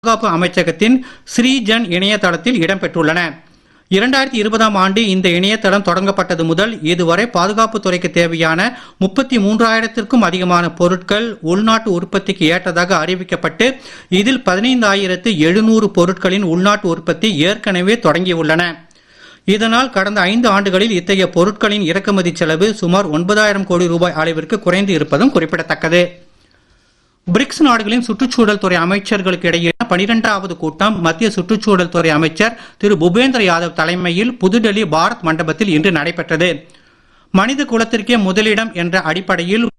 பாதுகாப்பு அமைச்சகத்தின் ஸ்ரீஜன் இணையதளத்தில் இடம்பெற்றுள்ளன இரண்டாயிரத்தி இருபதாம் ஆண்டு இந்த இணையதளம் தொடங்கப்பட்டது முதல் இதுவரை பாதுகாப்புத் துறைக்கு தேவையான முப்பத்தி மூன்றாயிரத்திற்கும் அதிகமான பொருட்கள் உள்நாட்டு உற்பத்திக்கு ஏற்றதாக அறிவிக்கப்பட்டு இதில் பதினைந்தாயிரத்து எழுநூறு பொருட்களின் உள்நாட்டு உற்பத்தி ஏற்கனவே தொடங்கியுள்ளன இதனால் கடந்த ஐந்து ஆண்டுகளில் இத்தகைய பொருட்களின் இறக்குமதி செலவு சுமார் ஒன்பதாயிரம் கோடி ரூபாய் அளவிற்கு குறைந்து இருப்பதும் குறிப்பிடத்தக்கது பிரிக்ஸ் நாடுகளின் சுற்றுச்சூழல் துறை அமைச்சர்களுக்கு இடையே பனிரெண்டாவது கூட்டம் மத்திய சுற்றுச்சூழல் துறை அமைச்சர் திரு பூபேந்திர யாதவ் தலைமையில் புதுடெல்லி பாரத் மண்டபத்தில் இன்று நடைபெற்றது மனித குலத்திற்கே முதலிடம் என்ற அடிப்படையில்